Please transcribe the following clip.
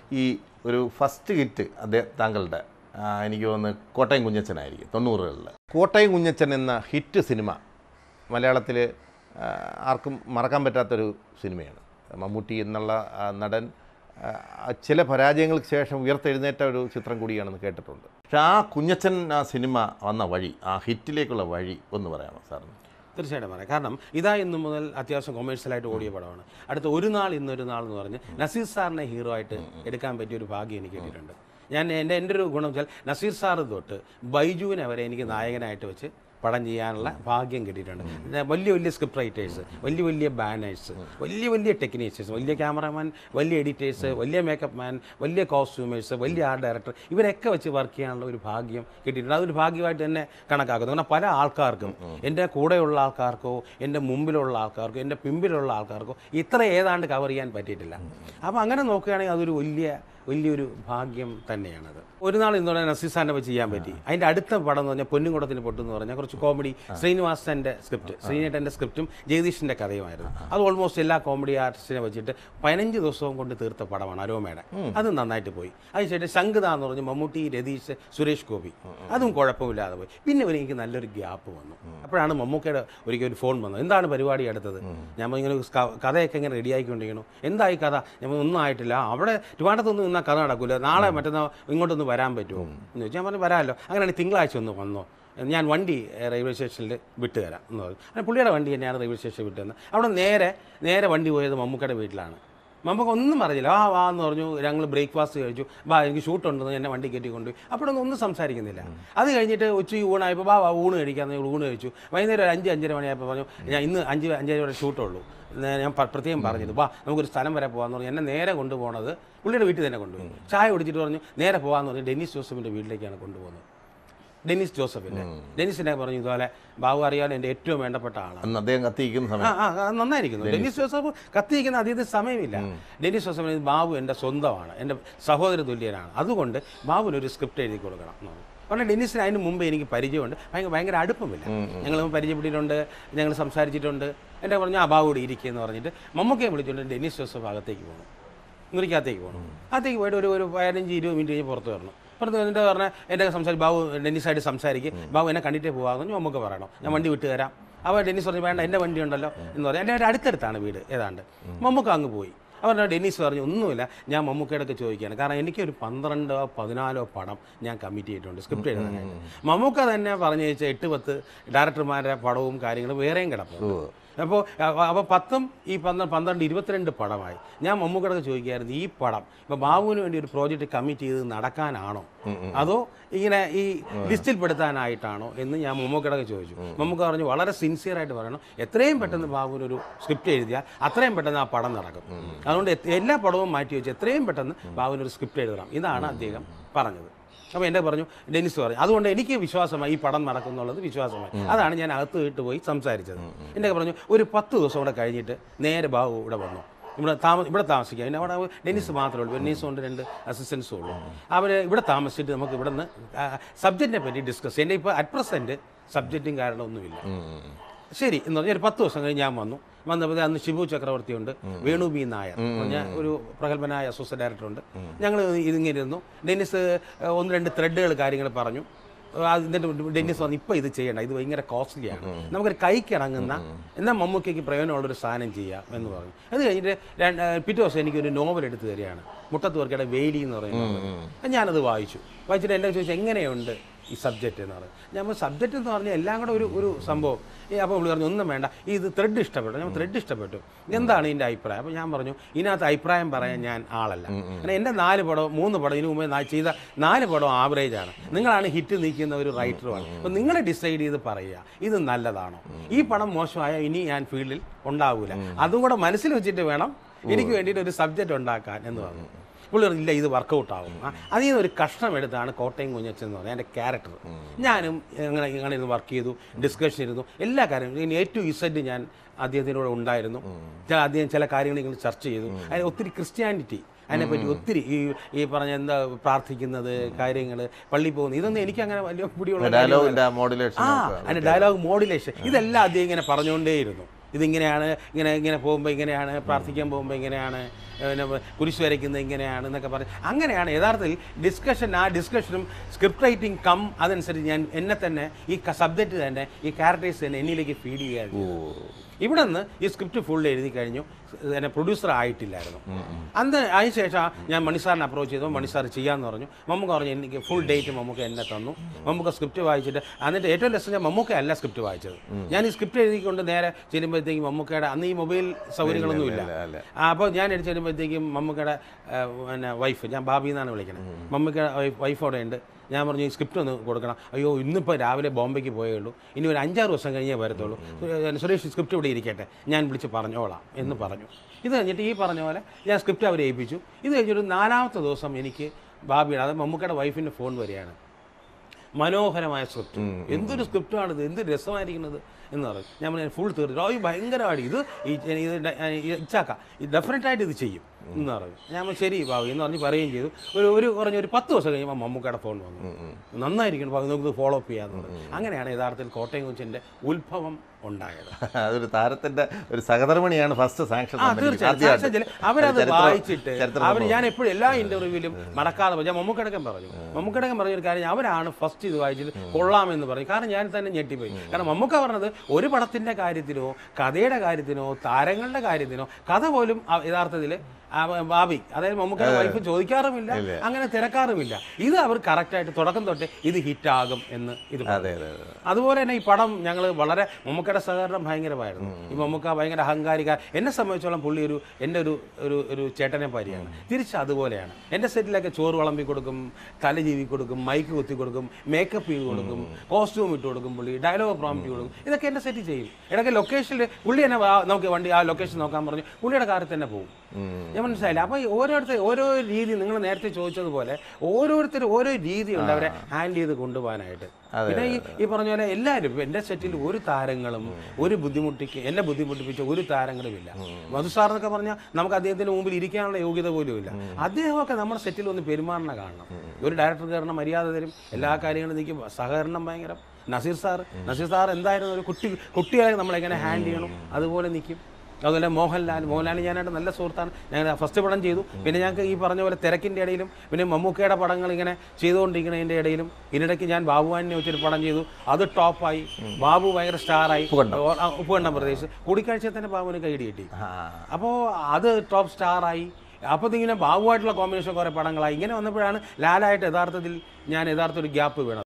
ഈ ഒരു first hit അദ്ദേഹം താങ്കളുടെ ആ, എനിക്ക് തോന്നുന്നു കോട്ടയം കുഞ്ഞച്ചനായിരിക്കും തൊണ്ണൂറുകളിൽ കോട്ടയം കുഞ്ഞച്ചൻ എന്ന ഹിറ്റ് സിനിമ മലയാളത്തിൽ ആർക്കും മറക്കാൻ പറ്റാത്തൊരു സിനിമയാണ് മമ്മൂട്ടി എന്നുള്ള ആ, നടൻ ആ, ചില പരാജയങ്ങൾക്ക് ശേഷം ഉയർത്തെഴുന്നേറ്റ ഒരു ചിത്രം കൂടിയാണെന്ന് കേട്ടിട്ടുണ്ട് പക്ഷെ ആ കുഞ്ഞച്ചൻ ആ സിനിമ വന്ന വഴി ആ ഹിറ്റിലേക്കുള്ള വഴി ഒന്ന് പറയാമോ സാറിന് തീർച്ചയായിട്ടും പറയാം കാരണം ഇതാ ഇന്ന് മുതൽ അത്യാവശ്യം കൊമേഴ്ഷ്യലായിട്ട് ഓടിയ പടമാണ് അടുത്ത ഒരു നാൾ ഇന്നൊരു നാൾ എന്ന് പറഞ്ഞ് നസീർ സാറിനെ ഹീറോ ആയിട്ട് എടുക്കാൻ പറ്റിയ ഒരു ഭാഗ്യം എനിക്ക് കിട്ടിയിട്ടുണ്ട് ഞാൻ എൻ്റെ എൻ്റെ ഒരു ഗുണം വെച്ചാൽ നസീർ സാറ് തൊട്ട് ബൈജുവിനെ വരെ എനിക്ക് നായകനായിട്ട് വെച്ച് പടം ചെയ്യാനുള്ള ഭാഗ്യം കിട്ടിയിട്ടുണ്ട് ഞാൻ വലിയ വലിയ സ്ക്രിപ്റ്റ് റൈറ്റേഴ്സ് വലിയ വലിയ ബാനേഴ്സ് വലിയ വലിയ ടെക്നീഷ്യൻസ് വലിയ ക്യാമറാമാൻ വലിയ എഡിറ്റേഴ്സ് വലിയ മേക്കപ്പ് മാൻ വലിയ കോസ്റ്റ്യൂമേഴ്സ് വലിയ ആർട്ട് ഡയറക്ടർ ഇവരൊക്കെ വെച്ച് വർക്ക് ചെയ്യാനുള്ള ഒരു ഭാഗ്യം കിട്ടിയിട്ടുണ്ട് അതൊരു ഭാഗ്യമായിട്ട് തന്നെ കണക്കാക്കുന്നു കാരണം പല ആൾക്കാർക്കും എൻ്റെ കൂടെയുള്ള ആൾക്കാർക്കോ എൻ്റെ മുമ്പിലുള്ള ആൾക്കാർക്കോ എൻ്റെ പിമ്പിലുള്ള ആൾക്കാർക്കോ ഇത്ര ഏതാണ്ട് കവർ ചെയ്യാൻ പറ്റിയിട്ടില്ല അപ്പോൾ അങ്ങനെ നോക്കുകയാണെങ്കിൽ അതൊരു വലിയ വലിയൊരു ഭാഗ്യം തന്നെയാണത് ഒരു നാൾ ഇന്ന് പറഞ്ഞാൽ നസീസാൻ്റെ വെച്ച് ചെയ്യാൻ പറ്റി അതിൻ്റെ അടുത്ത പടം എന്ന് പറഞ്ഞാൽ പൊന്നുംകുടത്തിന് പൊട്ടു എന്ന് പറഞ്ഞാൽ കുറച്ച് കോമഡി ശ്രീനിവാസൻ്റെ സ്ക്രിപ്റ്റ് ശ്രീനേട്ടൻ്റെ സ്ക്രിപ്റ്റും ജഗദീഷിൻ്റെ കഥയുമായിരുന്നു അത് ഓൾമോസ്റ്റ് എല്ലാ കോമഡി ആർട്ടിസ്റ്റിനെ വെച്ചിട്ട് പതിനഞ്ച് ദിവസവും കൊണ്ട് തീർത്ത പടമാണ് അരോമയുടെ അത് നന്നായിട്ട് പോയി അതിനുശേഷം ശംഖുത എന്ന് പറഞ്ഞ് മമ്മൂട്ടി രതീഷ് സുരേഷ് ഗോപി അതും കുഴപ്പമില്ലാതെ പോയി പിന്നെ ഒരു എനിക്ക് നല്ലൊരു ഗ്യാപ്പ് വന്നു അപ്പോഴാണ് മമ്മൂക്കയുടെ ഒരിക്കൽ ഒരു ഫോൺ വന്നത് എന്താണ് പരിപാടി അടുത്തത് ഞാൻ ഇങ്ങനെ ഒരു ക- കഥയൊക്കെ ഇങ്ങനെ റെഡിയായിക്കൊണ്ടിരിക്കണു എന്തായി കഥ ഞാൻ ഒന്നും ആയിട്ടില്ല അവിടെ ട്രിവാണ്ടത്തൊന്നും നിന്നാൽ കഥ നടക്കില്ല നാളെ മറ്റന്നാൾ ഇങ്ങോട്ടൊന്ന് വരാൻ പറ്റുമോ എന്ന് ചോദിച്ചു ഞാൻ പറഞ്ഞു വരാമല്ലോ അങ്ങനെയാണെങ്കിൽ തിങ്കളാഴ്ച ഒന്ന് വന്നോ ഞാൻ വണ്ടി ഏ, റെയിൽവേ സ്റ്റേഷനിൽ വിട്ടുതരാം എന്ന് പറഞ്ഞു അങ്ങനെ പുള്ളിയുടെ വണ്ടി തന്നെയാണ് റെയിൽവേ സ്റ്റേഷനിൽ വിട്ടുതന്നത് അവിടെ നേരെ നേരെ വണ്ടി പോയത് മമ്മൂക്കയുടെ വീട്ടിലാണ് മമ്മൂക്ക ഒന്നും പറഞ്ഞില്ല ആ വാ എന്ന് പറഞ്ഞു ഞങ്ങൾ ബ്രേക്ക്ഫാസ്റ്റ് കഴിച്ചു വാ എനിക്ക് ഷൂട്ടുണ്ടെന്ന് എന്നെ വണ്ടി കയറ്റി കൊണ്ടുപോയി അപ്പോഴൊന്നും ഒന്നും സംസാരിക്കുന്നില്ല അത് കഴിഞ്ഞിട്ട് ഉച്ചയ്ക്ക് ഊണായപ്പോൾ വാ വാ ഊണ് കഴിക്കാമെന്ന് ഞങ്ങൾ ഊണ് കഴിച്ചു വൈകുന്നേരം ഒരു അഞ്ച് അഞ്ചര മണിയായപ്പോൾ പറഞ്ഞു ഞാൻ ഇന്ന് അഞ്ച് അഞ്ചര വരെ ഷൂട്ടുള്ളൂ നേ- ഞാൻ പ- പ്രത്യേകം പറഞ്ഞത് വാ നമുക്കൊരു സ്ഥലം വരെ പോകാമെന്ന് പറഞ്ഞു എന്നെ നേരെ കൊണ്ടുപോകണത് പുള്ളിയുടെ വീട്ടിൽ തന്നെ കൊണ്ടുപോയി ചായ കുടിച്ചിട്ട് പറഞ്ഞു നേരെ പോകാമെന്ന് പറഞ്ഞു ഡെന്നിസ് ജോസഫിൻ്റെ വീട്ടിലേക്കാണ് കൊണ്ടുപോകുന്നത് ഡെന്നിസ് ജോസഫിൻ്റെ ഡെന്നിസിനെ പറഞ്ഞു ഇതുപോലെ ബാബു അറിയാൻ എൻ്റെ ഏറ്റവും വേണ്ടപ്പെട്ട ആളാണ് അന്ന് അദ്ദേഹം കത്തിയിരിക്കുന്ന ആ സമയം ആ ആ, നന്നായിരിക്കുന്നു ഡെന്നിസ് ജോസഫ് കത്തിയിരിക്കുന്ന അധികം സമയമില്ല ഡെന്നിസ് ജോസഫിന് ബാബു എൻ്റെ സ്വന്തമാണ് എൻ്റെ സഹോദര തുല്യനാണ് അതുകൊണ്ട് ബാബുവിന് ഒരു സ്ക്രിപ്റ്റ് എഴുതി കൊടുക്കണം എന്ന് പറഞ്ഞു കാരണം ഡെന്നിസിന് അതിന് മുമ്പ് എനിക്ക് പരിചയമുണ്ട് ഭയങ്കര ഭയങ്കര അടുപ്പമില്ല ഞങ്ങൾ പരിചയപ്പെട്ടിട്ടുണ്ട് ഞങ്ങൾ സംസാരിച്ചിട്ടുണ്ട് എൻ്റെ പറഞ്ഞു ആ ബാബു ഇവിടെ ഇരിക്കുക എന്ന് പറഞ്ഞിട്ട് മമ്മൂക്കയെ വിളിച്ചുകൊണ്ട് ഡെന്നിസ് ജോസഫ് അകത്തേക്ക് പോകണം മുറിക്കകത്തേക്ക് പോകണം അകത്തേക്ക് പോയിട്ട് ഒരു ഒരു പതിനഞ്ച് ഇരുപത് മിനിറ്റ് കഴിഞ്ഞ് പുറത്ത് വരണം പുറത്ത് വന്നിട്ട് പറഞ്ഞാൽ എൻ്റെ സംസാരിച്ച് ബാബു ഡെന്നിസായിട്ട് സംസാരിക്കും ബാബു എന്നെ കണ്ടിട്ടേ പോകാമെന്ന് പറഞ്ഞു നമുക്ക് പറയണം ഞാൻ വണ്ടി വിട്ട് തരാം അപ്പോൾ ഡെന്നിസ് പറഞ്ഞു വേണ്ട എൻ്റെ വണ്ടി ഉണ്ടല്ലോ എന്ന് പറഞ്ഞു എൻ്റെ ഒരു അടുത്തടുത്താണ് വീട് ഏതാണ്ട് മമ്മൂക്ക അങ്ങ് പോയി അവരുടെ ഡെന്നിസ് പറഞ്ഞു ഒന്നുമില്ല ഞാൻ മമ്മൂക്കയോടൊക്കെ ചോദിക്കുകയാണ് കാരണം എനിക്കൊരു പന്ത്രണ്ടോ പതിനാലോ പടം ഞാൻ കമ്മിറ്റ് ചെയ്തിട്ടുണ്ട് സ്ക്രിപ്റ്റ് എഴുതാനായിട്ട് മമ്മൂക്ക തന്നെ പറഞ്ഞു വെച്ചാൽ എട്ട് പത്ത് ഡയറക്ടർമാരുടെ പടവും കാര്യങ്ങളും വേറെയും കിടപ്പുണ്ട് അപ്പോൾ അപ്പോൾ പത്തും ഈ പന്ത്രണ്ട് പന്ത്രണ്ട് ഇരുപത്തിരണ്ട് പടമായി ഞാൻ മമ്മൂക്കടക്ക് ചോദിക്കുകയായിരുന്നു ഈ പടം ഇപ്പോൾ ബാബുവിന് വേണ്ടി ഒരു പ്രോജക്റ്റ് കമ്മിറ്റ് ചെയ്ത് നടക്കാനാണോ അതോ ഇങ്ങനെ ഈ ലിസ്റ്റിൽ പെടുത്താനായിട്ടാണോ എന്ന് ഞാൻ മമ്മൂക്കടക്ക് ചോദിച്ചു മമ്മൂക്ക പറഞ്ഞു വളരെ സിൻസിയറായിട്ട് പറയണം എത്രയും പെട്ടെന്ന് ബാബുവിന് ഒരു സ്ക്രിപ്റ്റ് എഴുതിയാൽ അത്രയും പെട്ടെന്ന് ആ പടം നടക്കും അതുകൊണ്ട് എത്ര- എല്ലാ പടവും മാറ്റി വെച്ച് എത്രയും പെട്ടെന്ന് ബാബുവിന് ഒരു സ്ക്രിപ്റ്റ് എഴുതണം ഇതാണ് അദ്ദേഹം പറഞ്ഞത് അപ്പോൾ എൻ്റെ പറഞ്ഞു ഡെന്നിസ് പറഞ്ഞു അതുകൊണ്ട് എനിക്ക് വിശ്വാസമായി ഈ പടം നടക്കുന്നുള്ളത് വിശ്വാസമായി അതാണ് ഞാൻ അകത്ത് ഇട്ട് പോയി സംസാരിച്ചത് എൻ്റെ പറഞ്ഞു ഒരു പത്ത് ദിവസം കൂടെ കഴിഞ്ഞിട്ട് നേരെ ബാബു ഇവിടെ വന്നു ഇവിടെ താമ ഇവിടെ താമസിക്കാം പിന്നെ അവിടെ ഡെന്നിസ് മാത്രമേ ഉള്ളൂ ഡെന്നിസും ഉണ്ട് രണ്ട് അസിസ്റ്റൻസും ഉള്ളൂ അവർ ഇവിടെ താമസിച്ചിട്ട് നമുക്ക് ഇവിടെ നിന്ന് സബ്ജക്റ്റിനെ പറ്റി ഡിസ്കസ് ചെയ്യാം എൻ്റെ ഇപ്പോൾ അറ്റ് പ്രസൻറ്റ് സബ്ജക്റ്റും കാരണമൊന്നുമില്ല ശരി എന്ന് പറഞ്ഞാൽ ഒരു പത്ത് ദിവസം കഴിഞ്ഞ് ഞാൻ വന്നു വന്നപ്പോൾ അന്ന് ഷിബു ചക്രവർത്തി ഉണ്ട് വേണു ബി നായർ ഞാൻ ഒരു പ്രഗത്ഭനായ അസോസിയേറ്റ് ഡയറക്ടർ ഉണ്ട് ഞങ്ങൾ ഇതിങ്ങനെ ഇരുന്നു ഡെന്നിസ് ഏഹ്, ഒന്ന് രണ്ട് ത്രെഡുകൾ കാര്യങ്ങൾ പറഞ്ഞു ഏഹ്, അത് എന്നിട്ട് ഡെന്നിസ് പറഞ്ഞു ഇപ്പോൾ ഇത് ചെയ്യണ്ട ഇത് ഭയങ്കര കോസ്റ്റ്ലിയാണ് നമുക്കൊരു കൈക്കിറങ്ങുന്ന എന്നാൽ മമ്മൂക്കയ്ക്ക് പ്രയോജനമുള്ളൊരു സാധനം ചെയ്യാം എന്ന് പറഞ്ഞു അത് കഴിഞ്ഞിട്ട് രണ്ട് ഏഹ്, പിറ്റേ ദിവസം എനിക്കൊരു നോവൽ എടുത്തു തരികയാണ് മുട്ടത്തുവർക്കയുടെ വേലി എന്ന് പറയുന്നത് ഞാനത് വായിച്ചു വായിച്ചിട്ട് എല്ലാം ചോദിച്ചു എങ്ങനെയുണ്ട് ഈ സബ്ജക്റ്റ് എന്ന് പറഞ്ഞു ഞാൻ സബ്ജക്റ്റ് എന്ന് പറഞ്ഞാൽ എല്ലാം കൂടെ ഒരു ഒരു സംഭവം ഈ അപ്പോൾ പുള്ളി പറഞ്ഞു ഒന്നും വേണ്ട ഈ ഇത് ത്രെഡ് ഇഷ്ടപ്പെട്ടു ഞാൻ ത്രെഡ് ഇഷ്ടപ്പെട്ടു എന്താണ് ഇതിൻ്റെ അഭിപ്രായം അപ്പോൾ ഞാൻ പറഞ്ഞു ഇതിനകത്ത് അഭിപ്രായം പറയാൻ ഞാൻ ആളല്ല കാരണം എൻ്റെ നാല് പടം മൂന്ന് പടം ഇതിനു മുമ്പേ നാ- ചെയ്ത നാല് പടം ആവറേജ് ആണ് നിങ്ങളാണ് ഹിറ്റ് നിൽക്കുന്ന ഒരു റൈറ്ററുമാണ് അപ്പോൾ നിങ്ങൾ ഡിസൈഡ് ചെയ്ത് പറയുക ഇത് നല്ലതാണോ ഈ പടം മോശമായ ഇനി ഞാൻ ഫീൽഡിൽ ഉണ്ടാവില്ല അതും കൂടെ മനസ്സിൽ വെച്ചിട്ട് വേണം എനിക്ക് വേണ്ടിയിട്ട് ഒരു സബ്ജക്റ്റ് ഉണ്ടാക്കാൻ എന്ന് പറഞ്ഞു പുള്ളി പറഞ്ഞു, ഇല്ല ഇത് വർക്കൗട്ട് ആവും ആ, അതിൽ നിന്ന് ഒരു കഷ്ണം എടുത്താണ് കോട്ടയം കുഞ്ഞച്ചൻ എന്ന് പറഞ്ഞാൽ എൻ്റെ ക്യാരക്ടർ ഞാനും അങ്ങനെ ഇങ്ങനെ ഇരുന്ന് വർക്ക് ചെയ്തു ഡിസ്കഷൻ ഇരുന്നു എല്ലാ കാര്യങ്ങളും എ ടു ഇസഡ് ഞാൻ അദ്ദേഹത്തിനോട് ഉണ്ടായിരുന്നു ചില അദ്ദേഹം ചില കാര്യങ്ങൾ ഇങ്ങനെ ചർച്ച ചെയ്തു അതിന് ഒത്തിരി ക്രിസ്ത്യാനിറ്റി അതിനെപ്പറ്റി ഒത്തിരി ഈ ഈ പറഞ്ഞ എന്താ പ്രാർത്ഥിക്കുന്നത് കാര്യങ്ങൾ പള്ളിയിൽ പോകുന്നത് ഇതൊന്നും എനിക്ക് അങ്ങനെ വലിയ പിടിയുള്ള കാര്യമൊന്നുമല്ല. ഡയലോഗിന്റെ മോഡുലേഷൻ ആ അതിൻ്റെ ഡയലോഗ് മോഡുലേഷൻ ഇതെല്ലാം അദ്ദേഹം ഇങ്ങനെ പറഞ്ഞുകൊണ്ടേയിരുന്നു ഇതിങ്ങനെയാണ് ഇങ്ങനെ ഇങ്ങനെ പോകുമ്പോൾ ഇങ്ങനെയാണ് പ്രാർത്ഥിക്കാൻ പോകുമ്പോൾ ഇങ്ങനെയാണ് പിന്നെ കുരിശ് വരയ്ക്കുന്നത് ഇങ്ങനെയാണ് എന്നൊക്കെ പറഞ്ഞ് അങ്ങനെയാണ് യഥാർത്ഥത്തിൽ ഡിസ്കഷൻ ആ ഡിസ്കഷനും സ്ക്രിപ്റ്റ് റൈറ്റിംഗ് കം അതനുസരിച്ച് ഞാൻ എന്നെ തന്നെ ഈ സബ്ജക്റ്റ് തന്നെ ഈ ക്യാരക്ടേഴ്സ് തന്നെ എന്നിലേക്ക് ഫീഡ് ചെയ്യാൻ ഇവിടെ നിന്ന് ഈ സ്ക്രിപ്റ്റ് ഫുൾ എഴുതി കഴിഞ്ഞു എന്നെ പ്രൊഡ്യൂസർ ആയിട്ടില്ലായിരുന്നു അന്ന് അതിന് ശേഷം ഞാൻ മണിസാറിനെ അപ്രോച്ച് ചെയ്തു മണിസാർ ചെയ്യാമെന്ന് പറഞ്ഞു മമ്മൂക്ക പറഞ്ഞു എനിക്ക് ഫുൾ ഡേറ്റ് മമ്മൂക്ക എന്നെ തന്നു മമ്മൂക്ക സ്ക്രിപ്റ്റ് വായിച്ചിട്ട് എന്നിട്ട് ഏറ്റവും രസം ഞാൻ മമ്മൂക്ക അല്ല സ്ക്രിപ്റ്റ് വായിച്ചത് ഞാൻ ഈ സ്ക്രിപ്റ്റ് എഴുതിക്കൊണ്ട് നേരെ ചെല്ലുമ്പോഴത്തേക്കും മമ്മൂക്കയുടെ അന്ന് ഈ മൊബൈൽ സൗകര്യങ്ങളൊന്നും ഇല്ല ഇല്ല, ഇല്ല. ആ, അപ്പോൾ ഞാൻ എടുത്ത് ചെല്ലുമ്പോഴത്തേക്കും മമ്മൂക്കയുടെ ആ, പിന്നെ വൈഫ് ഞാൻ ബാബി എന്നാണ് വിളിക്കുന്നത് മമ്മൂക്കയുടെ വൈഫ് അവിടെ ഉണ്ട് ഞാൻ പറഞ്ഞു ഈ സ്ക്രിപ്റ്റ് ഒന്ന് കൊടുക്കണം അയ്യോ ഇന്നിപ്പോൾ രാവിലെ ബോംബെക്ക് പോയേ ഉള്ളൂ ഇനി ഒരു അഞ്ചാറ് ദിവസം കഴിഞ്ഞേ വരത്തുള്ളൂ സു- സുരേഷ് സ്ക്രിപ്റ്റ് ഇവിടെ ഇരിക്കട്ടെ ഞാൻ വിളിച്ച് പറഞ്ഞോളാം എന്ന് പറഞ്ഞു ഇത് കഴിഞ്ഞിട്ട് ഈ പറഞ്ഞ പോലെ ഞാൻ സ്ക്രിപ്റ്റ് അവരെ ഏൽപ്പിച്ചു ഇത് കഴിഞ്ഞൊരു നാലാമത്തെ ദിവസം എനിക്ക് ബാബിയുടെ അത് മമ്മൂക്കയുടെ വൈഫിൻ്റെ ഫോൺ വരികയാണ് മനോഹരമായ സ്ക്രിപ്റ്റ് എന്തൊരു സ്ക്രിപ്റ്റാണിത് എന്ത് രസമായിരിക്കുന്നത് എന്ന് പറയും ഞാൻ പറഞ്ഞു ഫുൾ തീർന്നു റോയ് ഭയങ്കരമാണ് ഇത് ഈ ഇത് ഡ- ഈ ഇച്ചാക്ക ഡെഫിനറ്റായിട്ട് ഇത് ചെയ്യും എന്ന് പറഞ്ഞു ഞാൻ പറഞ്ഞു, ശരി ബാബു എന്ന് പറഞ്ഞ് പറയുകയും ചെയ്തു ഒരു ഒരു കുറഞ്ഞ ഒരു പത്ത് ദിവസം കഴിയുമ്പോൾ മമ്മൂക്കയുടെ ഫോൺ വന്നു നന്നായിരിക്കണം ബാബു നമുക്ക് ഫോളോ അപ്പ് ചെയ്യാമെന്ന് പറഞ്ഞു അങ്ങനെയാണ് യഥാർത്ഥത്തിൽ കോട്ടയം കൊച്ചിൻ്റെ ഉത്ഭവം ഉണ്ടായത് അതൊരു താരത്തിന്റെ ഒരു സഹധർമ്മിണിയാണ് ഫസ്റ്റ് സാങ്ഷൻ ആ തീർച്ചയായും സാക്ഷ്യം ചെല്ലും. അവരത് വായിച്ചിട്ട് അവർ ഞാൻ എപ്പോഴും എല്ലാ ഇന്റർവ്യൂവിലും മറക്കാതെ പോയി. ഞാൻ മമ്മൂക്കടക്കം പറഞ്ഞു മമ്മൂക്കടക്കം പറഞ്ഞ ഒരു കാര്യം അവരാണ് ഫസ്റ്റ് ഇത് വായിച്ചിട്ട് കൊള്ളാമെന്ന് പറഞ്ഞു കാരണം ഞാൻ തന്നെ ഞെട്ടിപ്പോയി കാരണം മമ്മൂക്ക പറഞ്ഞത് ഒരു പടത്തിന്റെ കാര്യത്തിനോ കഥയുടെ കാര്യത്തിനോ താരങ്ങളുടെ കാര്യത്തിനോ കഥ പോലും ആ യഥാർത്ഥത്തിൽ ഭാവി അതായത് മമ്മൂക്കയുടെ വൈഫ് ചോദിക്കാറുമില്ല അങ്ങനെ തിരക്കാറുമില്ല ഇത് അവർ കറക്റ്റായിട്ട് തുടക്കം തൊട്ടേ ഇത് ഹിറ്റാകും എന്ന് ഇത് പറഞ്ഞു. അതെ അതെ അതെ അതുപോലെ തന്നെ ഈ പടം ഞങ്ങൾ വളരെ മമ്മൂക്കയുടെ സഹകരണം ഭയങ്കരമായിരുന്നു ഈ മമ്മൂക്ക ഭയങ്കര അഹങ്കാരിക എന്നെ സംബന്ധിച്ചോളം പുള്ളി ഒരു എൻ്റെ ഒരു ഒരു ഒരു ചേട്ടനെ പാരിയാണ് തിരിച്ച് അതുപോലെയാണ് എൻ്റെ സെറ്റിലൊക്കെ ചോറ് വിളമ്പി കൊടുക്കും തല ജീവി കൊടുക്കും മൈക്ക് കുത്തി കൊടുക്കും മേക്കപ്പ് ചെയ്ത് കൊടുക്കും കോസ്റ്റ്യൂം ഇട്ട് കൊടുക്കും പുള്ളി ഡയലോഗ് പ്രോംപ്റ്റ് കൊടുക്കും ഇതൊക്കെ എൻ്റെ സെറ്റ് ചെയ്യും ഇടയ്ക്ക് ലൊക്കേഷനിൽ പുള്ളി തന്നെ വാ, നമുക്ക് വണ്ടി ആ ലൊക്കേഷൻ നോക്കാൻ പറഞ്ഞു പുള്ളിയുടെ കാറിൽ തന്നെ പോകും ഞാൻ മനസ്സിലായില്ല അപ്പോൾ ഓരോരുത്തർ ഓരോ രീതി നിങ്ങൾ നേരത്തെ ചോദിച്ചതുപോലെ ഓരോരുത്തരും ഓരോ രീതിയുണ്ട് അവരെ ഹാൻഡിൽ ചെയ്ത് കൊണ്ടുപോകാനായിട്ട് പിന്നെ ഈ ഈ പറഞ്ഞ പോലെ എല്ലാവരും എൻ്റെ സെറ്റിൽ ഒരു താരങ്ങളും ഒരു ബുദ്ധിമുട്ടിക്ക് എന്നെ ബുദ്ധിമുട്ടിപ്പിച്ച ഒരു താരങ്ങളും ഇല്ല മധുസാർ എന്നൊക്കെ പറഞ്ഞാൽ നമുക്ക് അദ്ദേഹത്തിന് മുമ്പിൽ ഇരിക്കാനുള്ള യോഗ്യത പോലും ഇല്ല അദ്ദേഹമൊക്കെ നമ്മുടെ സെറ്റിൽ ഒന്ന് പെരുമാറണ കാണണം ഒരു ഡയറക്ടർ കാരണം മര്യാദ തരും എല്ലാ കാര്യങ്ങളും നിൽക്കും സഹകരണം ഭയങ്കര നസീർ സാർ നസീർ സാർ എന്തായിരുന്നു ഒരു കുട്ടി കുട്ടികളെ നമ്മളെങ്ങനെ ഹാൻഡിൽ ചെയ്യണം അതുപോലെ നിൽക്കും അതുപോലെ മോഹൻലാൽ മോഹൻലാൽ ഞാനായിട്ട് നല്ല സുഹൃത്താണ് ഞാൻ ഫസ്റ്റ് പടം ചെയ്തു പിന്നെ ഞങ്ങൾക്ക് ഈ പറഞ്ഞ പോലെ തിരക്കിൻ്റെ ഇടയിലും പിന്നെ മമ്മൂക്കയുടെ പടങ്ങൾ ഇങ്ങനെ ചെയ്തുകൊണ്ടിരിക്കുന്നതിൻ്റെ ഇടയിലും ഇതിനിടയ്ക്ക് ഞാൻ ബാബുവാനെ വെച്ചൊരു പടം ചെയ്തു അത് ടോപ്പായി ബാബു ഭയങ്കര സ്റ്റാറായി ഉപ്പുകണ്ടം പ്രദേശ് കൂടിക്കാഴ്ചയിൽ തന്നെ ബാബുവിന് കൈഡി കിട്ടി ആ അപ്പോൾ അത് ടോപ്പ് സ്റ്റാറായി അപ്പോൾ ഇങ്ങനെ ബാബുവായിട്ടുള്ള കോമ്പിനേഷൻ കുറേ പടങ്ങളായി ഇങ്ങനെ വന്നപ്പോഴാണ് ലാലായിട്ട് യഥാർത്ഥത്തിൽ ഞാൻ യഥാർത്ഥ ഒരു ഗ്യാപ്പ് വീണത്